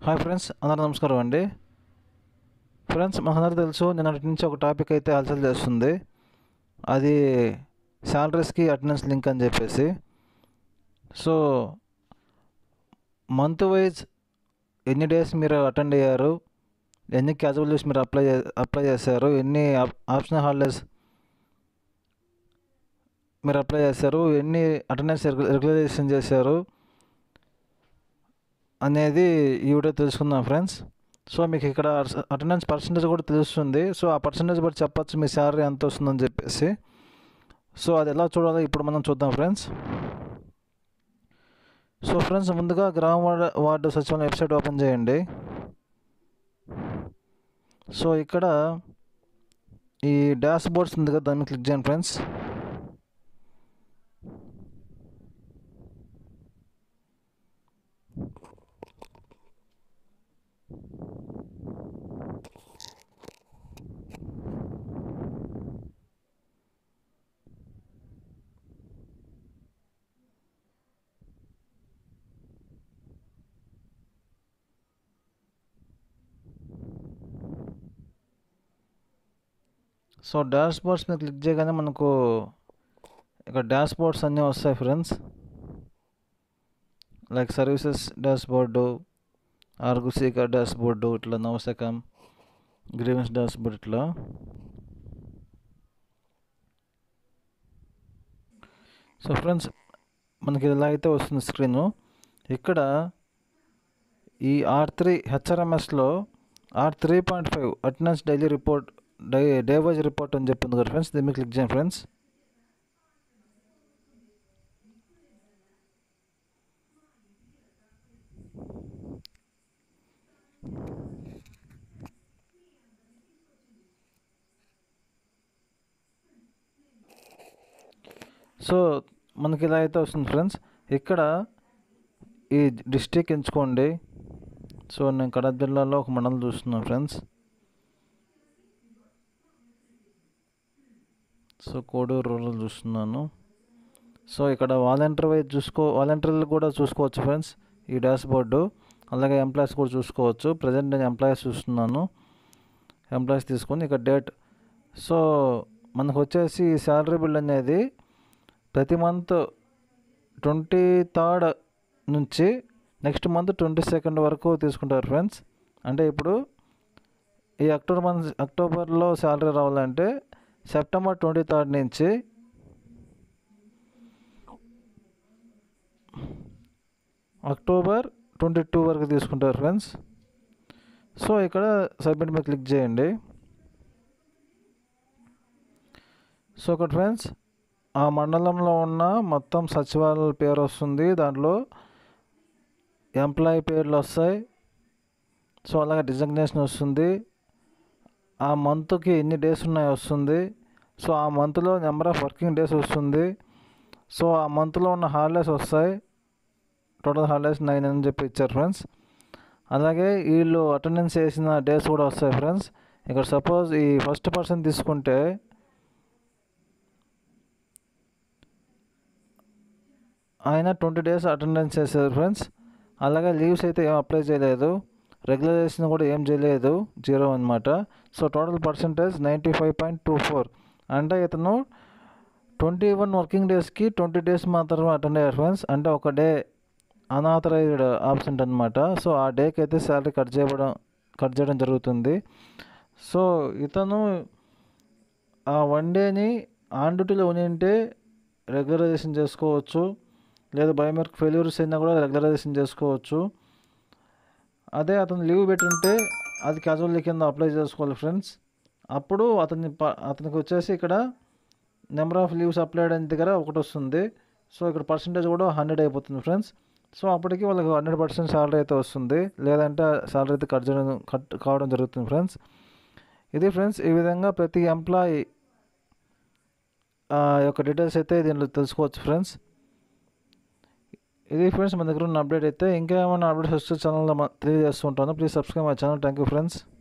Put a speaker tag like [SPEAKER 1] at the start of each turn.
[SPEAKER 1] hi friends అందరూ నమస్కారం అండి ఫ్రెండ్స్ మనందరూ తెలుసు నిన్నటి నుంచి ఒక టాపిక్ అయితే హల్చల్ చేస్తుంది అది శాలరీస్కి అటెండెన్స్ లింక్ అని చెప్పేసి సో మంత్ వైజ్ ఎన్ని డేస్ మీరు అటెండ్ అయ్యారు ఎన్ని క్యాజువల్ లీవ్స్ మీరు అప్లై అప్లై చేశారు ఎన్ని ఆప్షనల్ హాలిడేస్ మీరు అప్లై చేశారు ఎన్ని అటెండెన్స్ రెగ్యులరైజేషన్ చేశారు అనేది ఈ వీడియో తెలుసుకుందాం ఫ్రెండ్స్ సో మీకు ఇక్కడ అటెండెన్స్ పర్సంటేజ్ కూడా తెలుస్తుంది సో ఆ పర్సంటేజ్ బట్టి చెప్పచ్చు మీ శాలరీ ఎంత వస్తుందని చెప్పేసి సో అది ఎలా చూడాలో ఇప్పుడు మనం చూద్దాం ఫ్రెండ్స్ సో ఫ్రెండ్స్ ముందుగా గ్రామ వార్డు వార్డు సచివాలయం వెబ్సైట్ ఓపెన్ చేయండి సో ఇక్కడ ఈ డాష్ బోర్డ్స్ ఉంది కదా దాన్ని క్లిక్ చేయండి ఫ్రెండ్స్ సో డాష్ బోర్డ్స్ మీద క్లిక్ చేయగానే మనకు ఇక్కడ డాష్ బోర్డ్స్ అన్నీ వస్తాయి friends like services dashboard ఆర్గుసీక డాష్ బోర్డు ఇట్లా నవశకం గ్రీవెన్స్ డాష్ బోర్డ్ ఇట్లా సో ఫ్రెండ్స్ మనకి ఇలా అయితే వస్తుంది స్క్రీను ఇక్కడ ఈ ఆర్ త్రీ హెచ్ఆర్ఎంఎస్లో R three point five attendance daily report డై డే వైజ్ రిపోర్ట్ అని చెప్పింది కదా ఫ్రెండ్స్ దీన్ని క్లిక్ చేయండి ఫ్రెండ్స్ సో మనకి ఇలా అయితే వస్తుంది ఫ్రెండ్స్ ఇక్కడ ఈ డిస్టిక్ ఎంచుకోండి సో నేను కడప జిల్లాలో ఒక మండలం చూస్తున్నాను ఫ్రెండ్స్ సో కోడూరు రూరల్ చూస్తున్నాను సో ఇక్కడ వాలంటీర్ వైజ్ చూసుకో వాలంటీర్లు కూడా చూసుకోవచ్చు ఫ్రెండ్స్ ఈ డాష్ బోర్డు అలాగే ఎంప్లాయీస్ కూడా చూసుకోవచ్చు ప్రజెంట్ నేను ఎంప్లాయీస్ చూస్తున్నాను ఎంప్లాయీస్ తీసుకొని ఇక్కడ డేట్ సో మనకు వచ్చేసి శాలరీ బిల్ అనేది ప్రతి మంత్ ట్వంటీ థర్డ్ నుంచి నెక్స్ట్ మంత్ ట్వంటీ సెకండ్ వరకు తీసుకుంటారు ఫ్రెండ్స్ అంటే ఇప్పుడు ఈ అక్టోబర్ మంత్ అక్టోబర్లో శాలరీ రావాలంటే సెప్టెంబర్ ట్వంటీ థర్డ్ నుంచి అక్టోబర్ ట్వంటీ టూ వరకు తీసుకుంటారు ఫ్రెండ్స్ సో ఇక్కడ సబ్మిట్ మీద క్లిక్ చేయండి సో ఇక్కడ ఫ్రెండ్స్ ఆ మండలంలో ఉన్న మొత్తం సచివాలయాల పేరు వస్తుంది దాంట్లో ఎంప్లాయీ పేర్లు వస్తాయి సో అలాగే డిజగ్నేషన్ వస్తుంది ఆ మంత్కి ఎన్ని డేస్ ఉన్నాయి వస్తుంది సో ఆ మంత్లో నెంబర్ ఆఫ్ వర్కింగ్ డేస్ వస్తుంది సో ఆ మంత్లో ఉన్న హాలిడేస్ వస్తాయి టోటల్ హాలిడేస్ నైన్ అని చెప్పి ఇచ్చారు ఫ్రెండ్స్ అలాగే వీళ్ళు అటెండెన్స్ చేసిన డేస్ కూడా వస్తాయి ఫ్రెండ్స్ ఇక్కడ సపోజ్ ఈ ఫస్ట్ పర్సన్ తీసుకుంటే ఆయన ట్వంటీ డేస్ అటెండెన్స్ చేశారు ఫ్రెండ్స్ అలాగే లీవ్స్ అయితే ఏం అప్లై చేయలేదు రెగ్యులరైజేషన్ కూడా ఏం చేయలేదు జీరో అనమాట so total percentage ninety five point two four అంటే ఇతను ట్వంటీ వన్ వర్కింగ్ డేస్కి ట్వంటీ డేస్ మాత్రమే అటెండ్ అయ్యారు ఫ్రెండ్స్ అంటే ఒక డే అనాథరైజ్డ్ ఆబ్సెంట్ అనమాట సో ఆ డేకి అయితే శాలరీ కట్ చేయడం కట్ చేయడం జరుగుతుంది సో ఇతను ఆ వన్ డేని ఆన్ డ్యూటీలో ఉంటే రెగ్యులరైజేషన్ చేసుకోవచ్చు లేదా బయోమెట్రిక్ ఫెయిల్యూర్స్ అయినా కూడా రెగ్యులరైజేషన్ చేసుకోవచ్చు అదే అతను లీవ్ పెట్టుంటే అది క్యాజువల్ లీవ్ కింద అప్లై చేసుకోవాలి ఫ్రెండ్స్ అప్పుడు అతని అతనికి వచ్చేసి ఇక్కడ నెంబర్ ఆఫ్ లీవ్స్ అప్లైడ్ అయిన దగ్గర ఒకటి వస్తుంది సో ఇక్కడ పర్సంటేజ్ కూడా హండ్రెడ్ అయిపోతుంది ఫ్రెండ్స్ సో అప్పటికి వాళ్ళకి హండ్రెడ్ పర్సెంట్ శాలరీ అయితే వస్తుంది లేదంటే శాలరీ అయితే కట్ చేయడం కట్ కావడం జరుగుతుంది ఫ్రెండ్స్ ఇది ఫ్రెండ్స్ ఈ విధంగా ప్రతి ఎంప్లాయీ యొక్క డీటెయిల్స్ అయితే దీనిలో తెలుసుకోవచ్చు ఫ్రెండ్స్ ఇది ఫ్రెండ్స్ మన దగ్గర ఉన్న అప్డేట్ అయితే ఇంకా ఏమైనా అప్డేట్స్ వస్తే ఛానల్లో తెలియజేస్తూ ఉంటాను please subscribe my channel thank you friends